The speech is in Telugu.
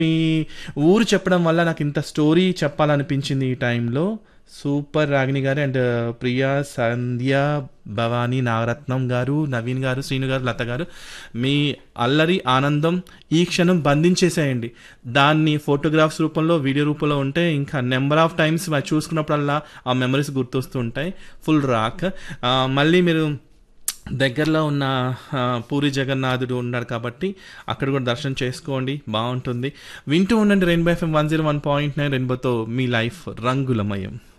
మీ ఊరు చెప్పడం వల్ల నాకు ఇంత స్టోరీ చెప్పాలనిపించింది ఈ టైంలో సూపర్ రాగిణి గారు అండ్ ప్రియా సంధ్య భవానీ నాగరత్నం గారు నవీన్ గారు శ్రీను గారు లత గారు మీ అల్లరి ఆనందం ఈ క్షణం బంధించేసేయండి దాన్ని ఫోటోగ్రాఫ్స్ రూపంలో వీడియో రూపంలో ఉంటే ఇంకా నెంబర్ ఆఫ్ టైమ్స్ చూసుకున్నప్పుడల్లా ఆ మెమరీస్ గుర్తొస్తూ ఉంటాయి ఫుల్ రాక్ మళ్ళీ మీరు దగ్గరలో ఉన్న ఆ, పూరి జగన్నాథుడు ఉన్నాడు కాబట్టి అక్కడ కూడా దర్శనం చేసుకోండి బాగుంటుంది వింటూ ఉండండి Rainbow FM one zero one point nine రెయిన్బోతో మీ లైఫ్ రంగులమయం